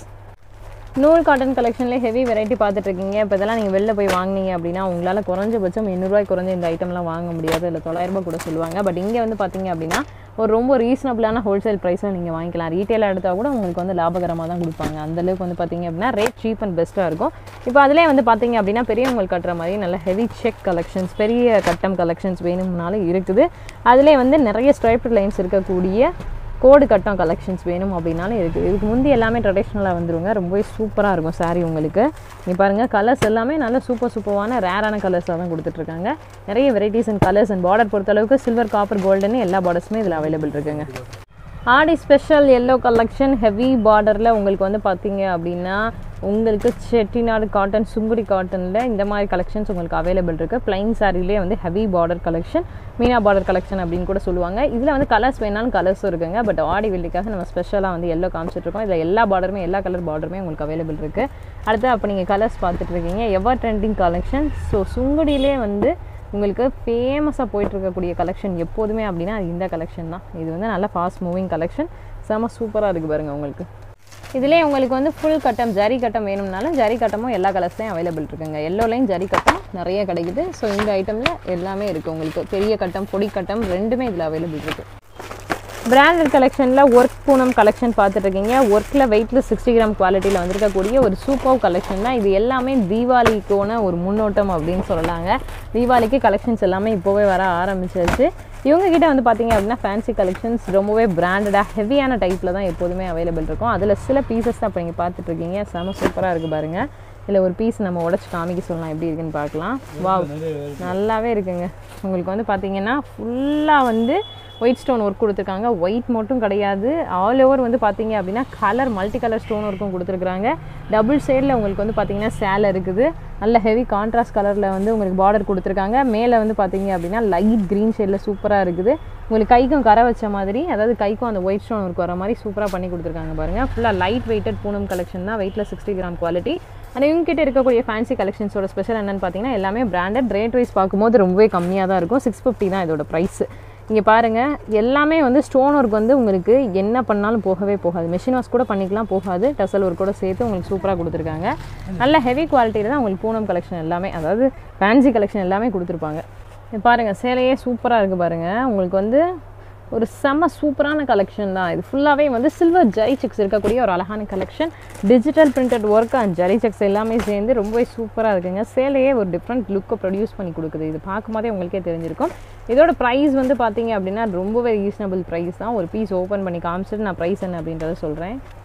நூல் காட்டன் கலெக்ஷன்லேயே ஹெவி வெரைட்டி பார்த்துட்டு இருக்கீங்க இப்போ இதெல்லாம் நீங்கள் வெளில போய் வாங்கினீங்க அப்படின்னா உங்களால் குறைஞ்சபட்சம் எண்ணூறுரூவாய் குறைஞ்ச இந்த ஐட்டம்லாம் வாங்க முடியாது இல்லை தொள்ளாயிரரூபா கூட சொல்லுவாங்க பட் இங்கே வந்து பார்த்தீங்க அப்படின்னா ஒரு ரொம்ப ரீசனபிளான ஹோல்சேல் ப்ரைஸில் நீங்கள் வாங்கிக்கலாம் ரீட்டெயிலாக எடுத்தால் கூட உங்களுக்கு வந்து லாபகரமாக தான் கொடுப்பாங்க அந்தளவுக்கு வந்து பார்த்தீங்க அப்படின்னா ரேட் சீப் அண்ட் பெஸ்ட்டாக இருக்கும் இப்போ அதிலே வந்து பார்த்தீங்க அப்படின்னா பெரியவங்களுக்கு கட்டுற மாதிரி நல்ல ஹெவி செக் கலெக்ஷன்ஸ் பெரிய கட்டம் கலெக்ஷன்ஸ் வேணும்னாலும் இருக்குது அதிலே வந்து நிறைய ஸ்ட்ரைப்ட் லைன்ஸ் இருக்கக்கூடிய கோடு கட்டம் கலெக்ஷன்ஸ் வேணும் அப்படின்னாலும் இருக்குது இதுக்கு முந்தி எல்லாமே ட்ரெடிஷ்னலாக வந்துருங்க ரொம்பவே சூப்பராக இருக்கும் சாரீ உங்களுக்கு நீ பாருங்கள் கலர்ஸ் எல்லாமே நல்ல சூப்பர் சூப்பரான ரேரான கலர்ஸாக தான் கொடுத்துட்ருக்காங்க நிறைய varieties and colours and border பொறுத்தளவுக்கு சில்வர் காப்பர் கோல்டுன்னு எல்லா பார்டர்ஸுமே இதில் அவைலபிள் இருக்குங்க ஆடி ஸ்பெஷல் எல்லோ கலெக்ஷன் ஹெவி பார்டரில் உங்களுக்கு வந்து பார்த்தீங்க அப்படின்னா உங்களுக்கு செட்டிநாடு காட்டன் சுங்குடி காட்டனில் இந்த மாதிரி கலெக்ஷன்ஸ் உங்களுக்கு அவைலபிள் இருக்குது பிளைன் சாரிலே வந்து heavy border collection Meena border collection அப்படின்னு கூட சொல்லுவாங்க இதில் வந்து கலர்ஸ் வேணாலும் கலர்ஸும் இருக்குங்க பட் ஆடி வெள்ளிக்காக நம்ம ஸ்பெஷலாக வந்து எல்லோ காமிச்சிட்ருக்கோம் இதில் எல்லா பார்டருமே எல்லா கலர் பார்டருமே உங்களுக்கு அவைலபிள் இருக்குது அடுத்து அப்போ நீங்கள் கலர்ஸ் பார்த்துட்டு இருக்கீங்க எவர் ட்ரெண்டிங் கலெக்ஷன் ஸோ சுங்குடியிலே வந்து உங்களுக்கு ஃபேமஸாக போயிட்டு இருக்கக்கூடிய கலெக்ஷன் எப்போதுமே அப்படின்னா அது இந்த கலெக்ஷன் தான் இது வந்து நல்ல ஃபாஸ்ட் மூவிங் கலெக்ஷன் செம சூப்பராக இருக்குது பாருங்கள் உங்களுக்கு இதிலே உங்களுக்கு வந்து ஃபுல் கட்டம் ஜரி கட்டம் வேணும்னாலும் ஜரி கட்டமும் எல்லா கலர்ஸ்லையும் அவைலபிள் இருக்குங்க எல்லோலையும் ஜரி கட்டம் நிறைய கிடைக்குது ஸோ இந்த ஐட்டமில் எல்லாமே இருக்குது உங்களுக்கு பெரிய கட்டம் பொடி கட்டம் ரெண்டுமே இதில் அவைலபிள் இருக்குது பிராண்டட் கலெக்ஷனில் ஒர்க் பூனம் கலெக்ஷன் பார்த்துட்டு இருக்கீங்க ஒர்க்கில் வெயிட்லெஸ் சிக்ஸ்டி கிராம் குவாலிட்டியில் வந்திருக்கக்கூடிய ஒரு சூப்பர் கலெக்ஷன் தான் இது எல்லாமே தீபாவளிக்கான ஒரு முன்னோட்டம் அப்படின்னு சொல்லலாங்க தீபாவளிக்கு கலெக்ஷன்ஸ் எல்லாமே இப்போவே வர ஆரம்பிச்சிருச்சு இவங்க கிட்ட வந்து பார்த்தீங்க அப்படின்னா ஃபேன்சி கலெக்ஷன்ஸ் ரொம்பவே பிராண்டடாக ஹெவியான டைப்பில் தான் எப்போதுமே அவைலபிள் இருக்கும் அதில் சில பீசஸ் தான் இப்போ நீங்கள் பார்த்துட்டு இருக்கீங்க செம சூப்பராக இருக்குது பாருங்கள் இல்லை ஒரு பீஸ் நம்ம உடச்சி காமிக்க சொல்லலாம் எப்படி இருக்குன்னு பார்க்கலாம் வா நல்லாவே இருக்குங்க உங்களுக்கு வந்து பார்த்தீங்கன்னா ஃபுல்லாக வந்து ஒயிட் ஸ்டோன் ஒர்க் கொடுத்துருக்காங்க ஒயிட் மட்டும் கிடையாது ஆல் ஓவர் வந்து பார்த்தீங்க அப்படின்னா கலர் மல்டி கலர் ஸ்டோன் ஒர்க்கும் கொடுத்துருக்குறாங்க டபுள் சைடில் உங்களுக்கு வந்து பார்த்தீங்கன்னா சேலை இருக்குது நல்ல ஹெவி கான்ட்ராஸ்ட் கலரில் வந்து உங்களுக்கு பார்டர் கொடுத்துருக்காங்க மேலே வந்து பார்த்தீங்க அப்படின்னா லைட் க்ரீன் ஷேடில் சூப்பராக இருக்குது உங்களுக்கு கைக்கும் கரை வச்ச மாதிரி அதாவது கைக்கும் அந்த ஒயிட் ஸ்டோன் ஒர்க் வர மாதிரி சூப்பராக பண்ணி கொடுத்துருக்காங்க பாருங்கள் ஃபுல்லாக லைட் வெயிட்டட் பூனம் கலெக்ஷன் தான் வெயிட்டில் சிக்ஸ்டி கிராம் குவாலிட்டி ஆனால் இவங்க கிட்ட இருக்கக்கூடிய ஃபேன்சி கலெக்ஷன்ஸோட ஸ்பெஷல் என்னன்னு பார்த்தீங்கன்னா எல்லாமே பிராண்டட் ரேட் வைஸ் பார்க்கும்போது ரொம்பவே கம்மியாக தான் இருக்கும் சிக்ஸ் ஃபிஃப்டி தான் இதோட ப்ரைஸ் இங்கே பாருங்கள் எல்லாமே வந்து ஸ்டோன் ஒர்க் வந்து உங்களுக்கு என்ன பண்ணாலும் போகவே போகாது மிஷின் வாஷ் கூட பண்ணிக்கலாம் போகாது டசல் ஒர்க் கூட சேர்த்து உங்களுக்கு சூப்பராக கொடுத்துருக்காங்க நல்ல ஹெவி குவாலிட்டியில் தான் உங்களுக்கு பூனம் கலெக்ஷன் எல்லாமே அதாவது ஃபேன்சி கலெக்ஷன் எல்லாமே கொடுத்துருப்பாங்க இது பாருங்கள் சேலையே சூப்பராக இருக்குது பாருங்கள் உங்களுக்கு வந்து ஒரு செம்ம சூப்பரான கலெக்ஷன் தான் இது ஃபுல்லாகவே வந்து சில்வர் ஜரி செக்ஸ் இருக்கக்கூடிய ஒரு அழகான collection digital printed work and ஜரி செக்ஸ் எல்லாமே சேர்ந்து ரொம்பவே சூப்பராக இருக்குங்க சேலையே ஒரு டிஃப்ரெண்ட் லுக்கை ப்ரொடியூஸ் பண்ணி கொடுக்குது இது பார்க்கும்போதே உங்களுக்கே தெரிஞ்சிருக்கும் இதோட ப்ரைஸ் வந்து பார்த்தீங்க அப்படின்னா ரொம்பவே ரீசனபிள் ப்ரைஸ் தான் ஒரு பீஸ் ஓப்பன் பண்ணி காமிச்சிட்டு நான் ப்ரைஸ் என்ன அப்படின்றத சொல்கிறேன்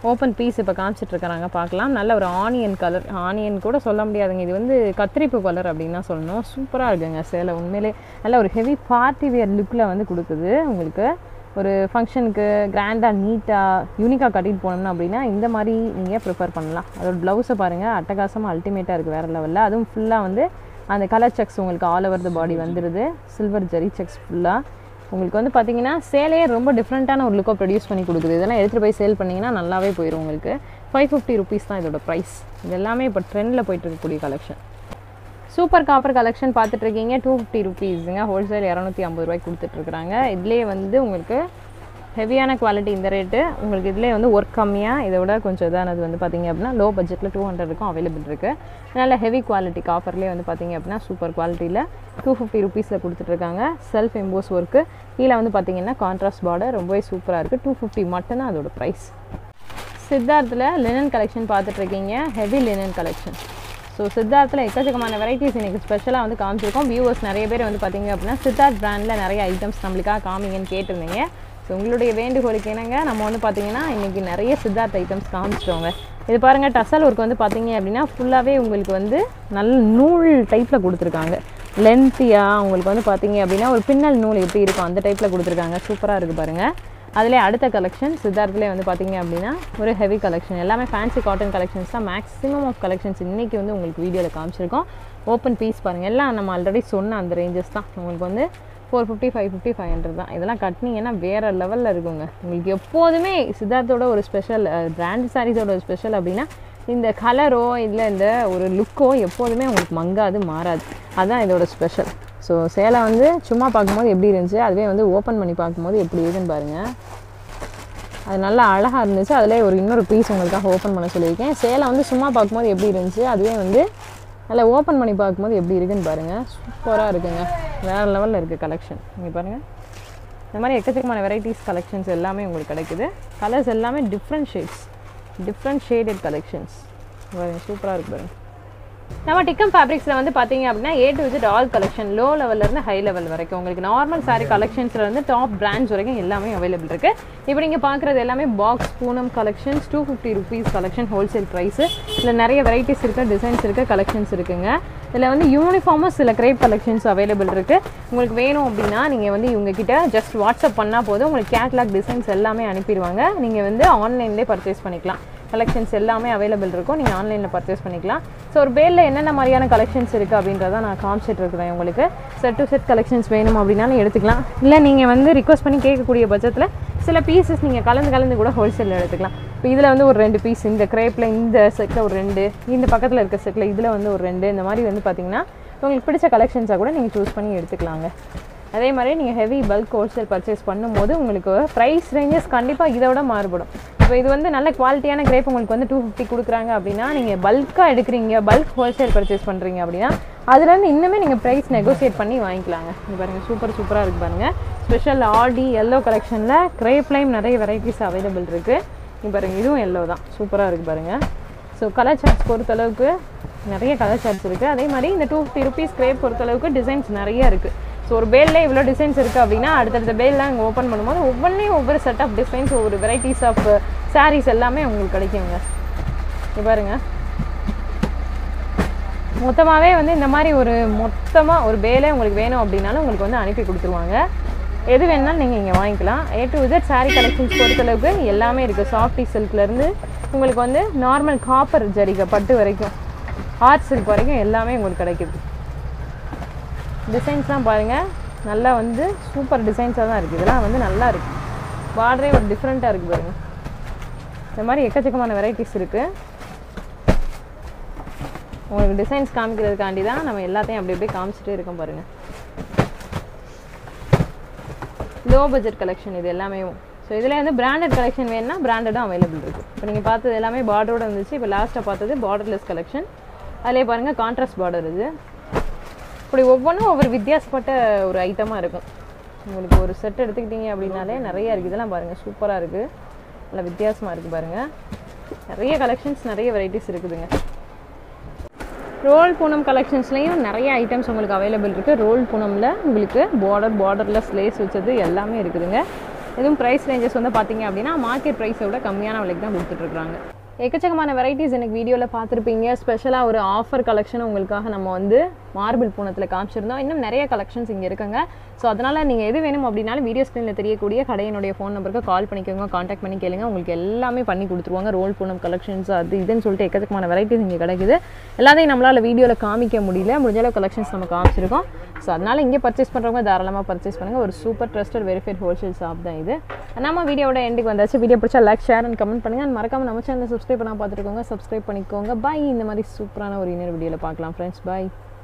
ஓப்பன் பீஸ் இப்போ காமிச்சிட்ருக்கிறாங்க பார்க்கலாம் நல்ல ஒரு ஆனியன் கலர் ஆனியன் கூட சொல்ல முடியாதுங்க இது வந்து கத்திரிப்பு கலர் அப்படின்னு தான் சொல்லணும் சூப்பராக இருக்குங்க சேலை உண்மையிலே நல்ல ஒரு ஹெவி பார்ட்டி வேர் லுக்கில் வந்து கொடுக்குது உங்களுக்கு ஒரு ஃபங்க்ஷனுக்கு கிராண்டாக நீட்டாக யூனிக்காக கட்டிட்டு போனோம்னா அப்படின்னா இந்த மாதிரி நீங்கள் ப்ரிஃபர் பண்ணலாம் அதோட ப்ளவுஸை பாருங்கள் அட்டகாசமாக அல்டிமேட்டாக இருக்குது வேறு லெவலில் அதுவும் ஃபுல்லாக வந்து அந்த கலர் செக்ஸ் உங்களுக்கு ஆல் ஓவர் த பாடி வந்துடுது சில்வர் ஜரி செக்ஸ் ஃபுல்லாக உங்களுக்கு வந்து பார்த்தீங்கன்னா சேலையே ரொம்ப டிஃப்ரெண்ட்டான ஒரு லுக்கை ப்ரொடியூஸ் பண்ணி கொடுக்குது இதெல்லாம் எடுத்துகிட்டு போய் சேல் பண்ணிங்கன்னா நல்லாவே போயிடும் உங்களுக்கு ஃபைவ் ஃபிஃப்டி ருபீஸ் தான் இதோட ப்ரைஸ் இது எல்லாமே இப்போ ட்ரெண்டில் போயிட்டு இருக்கக்கூடிய கலெக்ஷன் சூப்பர் காப்பர் கலெக்ஷன் பார்த்துட்டு இருக்கீங்க டூ ஃபிஃப்டி ருபீஸுங்க ஹோல்சேல் இரநூத்தி ஐம்பது ரூபாய்க்கு கொடுத்துட்ருக்குறாங்க இதுலேயே வந்து உங்களுக்கு ஹெவியான குவாலிட்டி இந்த ரேட்டு உங்களுக்கு இதிலே வந்து ஒர்க் கம்மியாக இதை விட கொஞ்சம் இதானது வந்து பார்த்தீங்க அப்படின்னா லோ பட்ஜெட்டில் டூ ஹண்ட்ரடுக்கும் அவைலபிள் இருக்குது நல்ல ஹெவி குவாலிட்டி காப்பர்லேயே வந்து பார்த்தீங்க அப்படின்னா சூப்பர் குவாலிட்டியில் டூ ஃபிஃப்டி ருபீஸில் கொடுத்துட்ருக்காங்க செல்ஃப் எம்போஸ் ஒர்க்கு கீழே வந்து பார்த்தீங்கன்னா கான்ட்ராஸ்ட் பார்டர் ரொம்பவே சூப்பராக இருக்குது டூ ஃபிஃப்டி மட்டும்தான் அதோட ப்ரைஸ் சித்தார்த்தில் லினன் கலெக்ஷன் பார்த்துட்ருக்கீங்க ஹெவி லினன் கலெக்ஷன் ஸோ சித்தார்த்தில் எக்கச்சக்கமான வெரைட்டிஸ் இன்றைக்கி ஸ்பெஷலாக வந்து காமிச்சிருக்கோம் வியூவர்ஸ் நிறைய பேர் வந்து பார்த்தீங்க அப்படின்னா சித்தார்த் பிராண்டில் நிறைய ஐட்டம்ஸ் நம்மளுக்காக காமிங்கன்னு கேட்டிருந்தீங்க ஸோ உங்களுடைய வேண்டுகோளுக்கு என்னங்க நம்ம வந்து பார்த்தீங்கன்னா இன்றைக்கி நிறைய சித்தார்த் ஐட்டம்ஸ் காமிச்சிட்டோங்க இது பாருங்கள் டசல் ஒர்க் வந்து பார்த்தீங்க அப்படின்னா ஃபுல்லாகவே உங்களுக்கு வந்து நல்ல நூல் டைப்பில் கொடுத்துருக்காங்க லென்த்தியாக உங்களுக்கு வந்து பார்த்தீங்க அப்படின்னா ஒரு பின்னல் நூல் எப்படி இருக்கும் அந்த டைப்பில் கொடுத்துருக்காங்க சூப்பராக இருக்குது பாருங்கள் அதிலே அடுத்த கலெக்ஷன் சித்தார்த்திலே வந்து பார்த்தீங்க அப்படின்னா ஒரு ஹெவி கலெக்ஷன் எல்லாமே ஃபேன்சி காட்டன் கலெக்ஷன்ஸ் தான் மேக்ஸிமம் ஆஃப் கலெக்ஷன்ஸ் இன்றைக்கி வந்து உங்களுக்கு வீடியோவில் காமிச்சிருக்கோம் ஓப்பன் பீஸ் பாருங்கள் எல்லாம் நம்ம ஆல்ரெடி சொன்ன அந்த ரேஞ்சஸ் தான் உங்களுக்கு வந்து four fifty five fifty five hundred தான் இதெல்லாம் கட்டினீங்கன்னா வேறு லெவலில் இருக்குங்க உங்களுக்கு எப்போதுமே சித்தார்த்தோட ஒரு ஸ்பெஷல் பிராண்ட் சாரீஸோட ஒரு ஸ்பெஷல் அப்படின்னா இந்த கலரோ இல்லை இந்த ஒரு லுக்கோ எப்போதுமே உங்களுக்கு மங்காது மாறாது அதுதான் இதோட ஸ்பெஷல் ஸோ சேலை வந்து சும்மா பார்க்கும்போது எப்படி இருந்துச்சு அதுவே வந்து ஓப்பன் பண்ணி பார்க்கும்போது எப்படி இருக்குன்னு பாருங்கள் அது நல்லா அழகாக இருந்துச்சு அதிலே ஒரு இன்னொரு பீஸ் உங்களுக்காக ஓப்பன் பண்ண சொல்லியிருக்கேன் சேலை வந்து சும்மா பார்க்கும்போது எப்படி இருந்துச்சு அதுவே வந்து நல்லா ஓப்பன் பண்ணி பார்க்கும்போது எப்படி இருக்குன்னு பாருங்கள் சூப்பராக இருக்குங்க வேறு லெவலில் இருக்குது கலெக்ஷன் இங்கே பாருங்கள் இந்த மாதிரி எக்கச்சக்கமான வெரைட்டிஸ் கலெக்ஷன்ஸ் எல்லாமே உங்களுக்கு கிடைக்குது கலர்ஸ் எல்லாமே different shades different shaded collections பாருங்கள் சூப்பராக இருக்குது பாருங்கள் நம்ம டிக்கம் ஃபேப்ரிக்ஸில் வந்து பார்த்தீங்க அப்படின்னா A to visit all collection low லெவல்லேருந்து ஹை லெவல் வரைக்கும் உங்களுக்கு நார்மல் சாரி கலெக்ஷன்ஸில் இருந்து டாப் பிராண்ட்ஸ் வரைக்கும் எல்லாமே அவைலபிள் இருக்குது இப்போ நீங்கள் பார்க்குறது எல்லாமே box Poonam collections two fifty rupees collection wholesale price இதில் நிறைய வெரைட்டிஸ் இருக்குது டிசைன்ஸ் இருக்குது கலெக்ஷன்ஸ் இருக்குங்க இதில் வந்து யூனிஃபார்மும் சில கிரேப் கலெக்ஷன்ஸ் அவைலபிள் இருக்குது உங்களுக்கு வேணும் அப்படின்னா நீங்கள் வந்து இவங்க கிட்ட ஜஸ்ட் வாட்ஸ்அப் பண்ணால் போதும் உங்களுக்கு கேட்லாக் டிசைன்ஸ் எல்லாமே அனுப்பிடுவாங்க நீங்கள் வந்து ஆன்லைன்லேயே பர்ச்சேஸ் பண்ணிக்கலாம் கலெக்ஷன்ஸ் எல்லாமே அவைலபிள் இருக்கும் நீங்கள் ஆன்லைனில் பர்ச்சேஸ் பண்ணிக்கலாம் ஸோ ஒரு பேரில் என்னென்ன மாதிரியான கலெக்ஷன்ஸ் இருக்குது அப்படின்றத நான் காமிச்சிட்டு இருக்கிறேன் உங்களுக்கு செட் டு செட் கலெக்ஷன்ஸ் வேணும் அப்படின்னாலும் எடுத்துக்கலாம் இல்லை நீங்கள் வந்து ரிக்வஸ்ட் பண்ணி கேட்கக்கூடிய பட்சத்தில் சில பீசஸ் நீங்கள் கலந்து கலந்து கூட ஹோல்சேலில் எடுத்துக்கலாம் இப்போ இதில் வந்து ஒரு ரெண்டு பீஸ் இந்த கிரேப்பில் இந்த செட்டில் ஒரு ரெண்டு இந்த பக்கத்தில் இருக்க செட்டில் இதில் வந்து ஒரு ரெண்டு இந்த மாதிரி வந்து பார்த்தீங்கன்னா உங்களுக்கு பிடிச்ச கலெக்ஷன்ஸாக கூட நீங்கள் சூஸ் பண்ணி எடுத்துக்கலாங்க அதே மாதிரி நீங்கள் ஹெவி பல்க் ஹோல்சேல் பர்ச்சேஸ் பண்ணும்போது உங்களுக்கு ப்ரைஸ் ரேஞ்சஸ் கண்டிப்பாக இதை விட மாறுபடும் இப்போ இது வந்து நல்ல குவாலிட்டியான கிரேப் உங்களுக்கு வந்து டூ ஃபிஃப்டி கொடுக்குறாங்க அப்படின்னா நீங்கள் பல்காக எடுக்கிறீங்க பல்க் ஹோல்சேல் பர்ச்சேஸ் பண்ணுறீங்க அப்படின்னா அதுலேருந்து இன்னுமே நீங்கள் ப்ரைஸ் நெகோசியேட் பண்ணி வாங்கிக்கலாங்க இது பாருங்கள் சூப்பர் சூப்பராக இருக்குது பாருங்கள் ஸ்பெஷல் ஆடி எல்லோ கலெக்ஷனில் கிரேப்லையும் நிறைய வெரைட்டிஸ் அவைலபிள் இருக்குது இது பாருங்கள் இதுவும் எல்லோ தான் சூப்பராக இருக்குது பாருங்கள் ஸோ கலர் சார்ட்ஸ் பொறுத்தளவுக்கு நிறைய கலர் சார்ட்ஸ் இருக்குது அதே மாதிரி இந்த டூ ஃபிஃப்டி ருபீஸ் கிரேப் பொறுத்தளவுக்கு டிசைன்ஸ் நிறைய இருக்குது ஸோ ஒரு பேலில் இவ்வளோ டிசைன்ஸ் இருக்குது அப்படின்னா அடுத்தடுத்த பேல்லாம் இங்கே ஓப்பன் பண்ணும்போது ஒவ்வொன்றையும் ஒவ்வொரு செட் ஆஃப் டிசைன்ஸ் ஒவ்வொரு வெரைட்டிஸ் ஆஃப் சாரீஸ் எல்லாமே உங்களுக்கு கிடைக்குங்க இது பாருங்க மொத்தமாகவே வந்து இந்த மாதிரி ஒரு மொத்தமாக ஒரு பேலே உங்களுக்கு வேணும் அப்படின்னாலும் உங்களுக்கு வந்து அனுப்பி கொடுத்துருவாங்க எது வேணாலும் நீங்கள் இங்கே வாங்கிக்கலாம் A to visit sari collections பொறுத்தளவுக்கு எல்லாமே இருக்குது சாஃப்டி சில்க்லேருந்து உங்களுக்கு வந்து நார்மல் காப்பர் ஜரிகை பட்டு வரைக்கும் ஆர்ட் சில்க் வரைக்கும் எல்லாமே உங்களுக்கு கிடைக்குது டிசைன்ஸ்லாம் பாருங்கள் நல்லா வந்து சூப்பர் டிசைன்ஸாக தான் இருக்குது இதெல்லாம் வந்து நல்லா இருக்குது பார்டரே ஒரு டிஃப்ரெண்ட்டாக இருக்குது பாருங்கள் இந்த மாதிரி எக்கச்சக்கமான வெரைட்டிஸ் இருக்குது உங்களுக்கு டிசைன்ஸ் காமிக்கிறதுக்காண்டி தான் நம்ம எல்லாத்தையும் அப்படி அப்படியே காமிச்சிட்டே இருக்கோம் பாருங்கள் லோ பட்ஜெட் கலெக்ஷன் இது எல்லாமே ஸோ இதில் வந்து பிராண்டட் கலெக்ஷன் வேணும்னா பிராண்டடும் அவைலபிள் இருக்குது இப்போ நீங்கள் பார்த்தது எல்லாமே பார்டரோட இருந்துச்சு இப்போ லாஸ்ட்டாக பார்த்தது பார்டர்லெஸ் கலெக்ஷன் அதிலே பாருங்கள் கான்ட்ராஸ்ட் பார்டர் இது இப்படி ஒவ்வொன்றும் ஒவ்வொரு வித்தியாசப்பட்ட ஒரு ஐட்டமாக இருக்கும் உங்களுக்கு ஒரு செட் எடுத்துக்கிட்டீங்க அப்படின்னாலே நிறைய இருக்குது இதெல்லாம் பாருங்கள் சூப்பராக இருக்குது நல்லா வித்தியாசமாக இருக்குது பாருங்கள் நிறைய கலெக்ஷன்ஸ் நிறைய வெரைட்டிஸ் இருக்குதுங்க ரோல் பூனம் கலெக்ஷன்ஸ்லேயும் நிறைய ஐட்டம்ஸ் உங்களுக்கு அவைலபிள் இருக்குது ரோல் பூனமில் உங்களுக்கு பார்டர் பார்டரில் ஸ்லேஸ் வச்சது எல்லாமே இருக்குதுங்க இதுவும் ப்ரைஸ் ரேஞ்சஸ் வந்து பார்த்தீங்க அப்படின்னா மார்க்கெட் ப்ரைஸை விட கம்மியான விலைக்கு தான் கொடுத்துட்ருக்காங்க எக்கச்சக்கமான வெரைட்டிஸ் எனக்கு வீடியோவில் பார்த்துருப்பீங்க ஸ்பெஷலாக ஒரு ஆஃபர் கலெக்ஷன் உங்களுக்காக நம்ம வந்து மார்பிள் பூனத்தில் காமிச்சிருந்தோம் இன்னும் நிறைய கலெக்ஷன்ஸ் இங்கே இருக்குங்க ஸோ அதனால் நீங்கள் எது வேணும் அப்படின்னாலும் வீடியோ ஸ்க்ரீனில் தெரியக்கூடிய கடையினுடைய ஃபோன் நம்பருக்கு கால் பண்ணிக்கோங்க காண்டாக்ட் பண்ணி கேளுங்க உங்களுக்கு எல்லாமே பண்ணி கொடுத்துருவாங்க ரோல் பூனம் கலெக்ஷன்ஸ் அது இதுன்னு சொல்லிட்டு எக்கச்சக்கமான வெரைட்டிஸ் இங்கே கிடைக்குது எல்லாத்தையும் நம்மளால் வீடியோவில் காமிக்க முடியல முடிஞ்ச அளவு கலெக்ஷன்ஸ் நம்ம காமிச்சிருக்கோம் ஸோ அதனால் இங்கே பர்ச்சேஸ் பண்ணுறவங்க தாராளமாக பர்ச்சேஸ் பண்ணுங்கள் ஒரு super trusted verified wholesale shop தான் இது நம்ம வீடியோட எண்டுக்கு வந்தாச்சு வீடியோ பிடிச்சா லைக் ஷேர் அண்ட் கமெண்ட் பண்ணுங்கள் and மறக்காம நம்ம சேனலை சப்ஸ்கிரைப் பண்ணால் பார்த்துருக்கோங்க சப்ஸ்கிரைப் பண்ணிக்கோங்க பை இந்த மாதிரி சூப்பரான ஒரு இன்னொரு வீடியோவில் பார்க்கலாம் ஃப்ரெண்ட்ஸ் பை